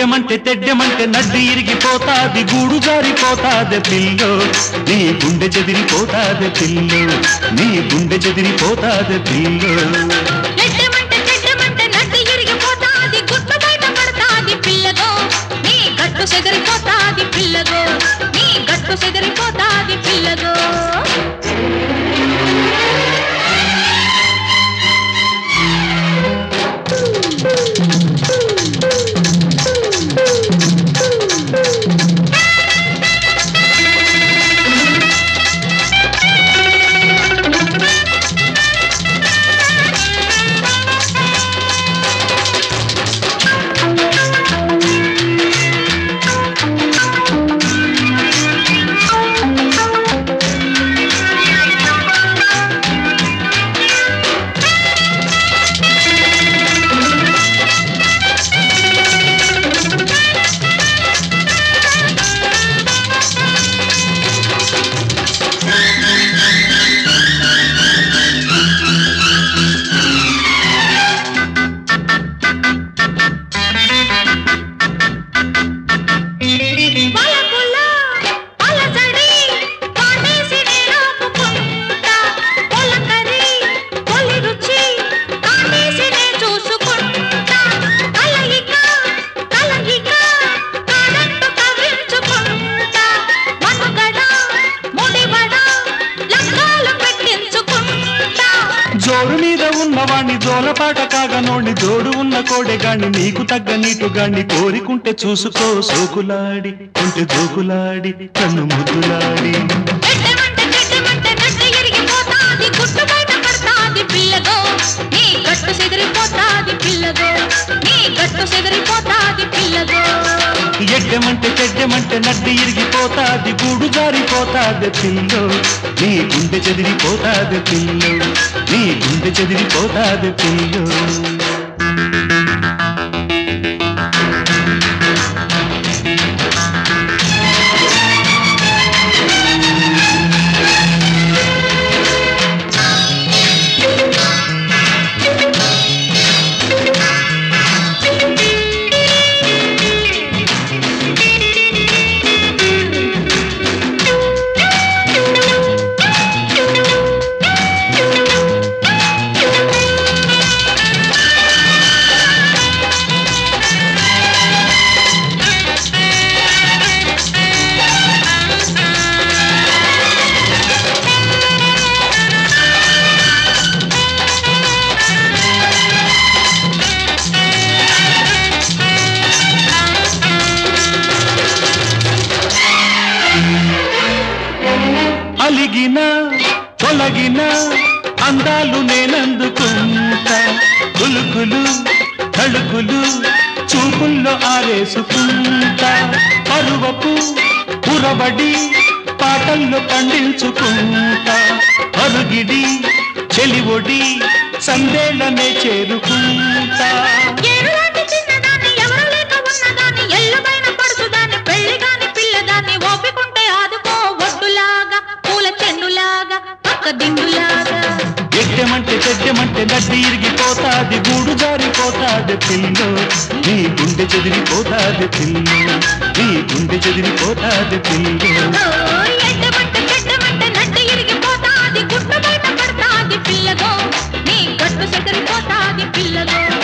ఎడ్డెమంటే తెడ్డెమంటే నడ్డి ఇరిగిపోతాది గూడు జారిపోతాది పిల్లో నీ గుండె చెదిరిపోతాది పిల్లో నీ గుండె చెదిరిపోతాది పిల్లో ఎడ్డమంటే చెడ్డమంటే నడ్డి ఇరిగిపోతాది గుట్టు బయట పడతాది పిల్లగో నీ గట్టు సెదిరిపోతాది పిల్లగో నీ గట్టు సెదిరిపోతాది పిల్లగో వలపుల అలజడి కాటేసి నేలాపుకుంటా పొలకరి తొలి రుచి కాటేసి నే చూసుకుంటా కలయిక కలయిక కాదంటూ కవించుకుంటా మనుగడ ముడివడ లగ్గాలు పెట్టించుకుంటా జోరు మీద ఉన్నవాణ్ణి జోలపాట కాగనోణ్ణి జోడు ఉన్న కోడెగాణ్ణి నీకు తగ్గ నీటుగాణ్ణి కోరికుంటే చూసుకో సోకులాడి ఉంటే జోకులాడి కన్ను ముద్దులాడి ఎడ్డమంటే చెడ్డమంటే నడ్డ ఇరిగిపోతాది గుట్టు బయట పడతాది పిల్లగో నీ గట్టు సెదిరిపోతాది పిల్లగో నీ గట్టు సెదిరిపోతాది పిల్లగో ఎడ్డమంటే చెడ్డమంటే నడ్డి ఇరిగిపోతాది గూడు జారిపోతాది పిల్లో నీ గుండె చెదిరిపోతాది పిల్లో నీ గుండె చెదిరిపోతాది పిల్లో అలిగిన తొలగిన అందాలు నేనందుకుంటా కులుకులు తళుకులు చూపుల్లో ఆరేసుకుంటా పరువపు పురబడి పాటల్లో పండించుకుంటా అరుగిడి చెలివొడి సందేళ్ళనే చేరుకుంటా ఏరులాంటి చిన్నదాన్ని ఎవరు లేక ఉన్నదాన్ని ఎల్లుబైన పడుచుదాన్ని పెళ్లిగాని పిల్లదాన్ని ఓపికుంటే ఆదుకో ఒడ్డులాగా పూల చెండులాగా పక్క దిండులాగా ఎడ్డమంటే చెడ్డమంటే నడ్డి ఇరిగిపోతాది గూడు జారిపోతాది పిల్లో నీ గుండె చెదిరిపోతాది పిల్లో నీ గుండె చెదిరిపోతాది పిల్లో ఓ, ఎడ్డమంటే చెడ్డమంటే నడ్డి ఇరిగిపోతాది గుట్టు బయట పడతాది పిల్లగో నీ గట్టు సెదిరిపోతాది పిల్లగో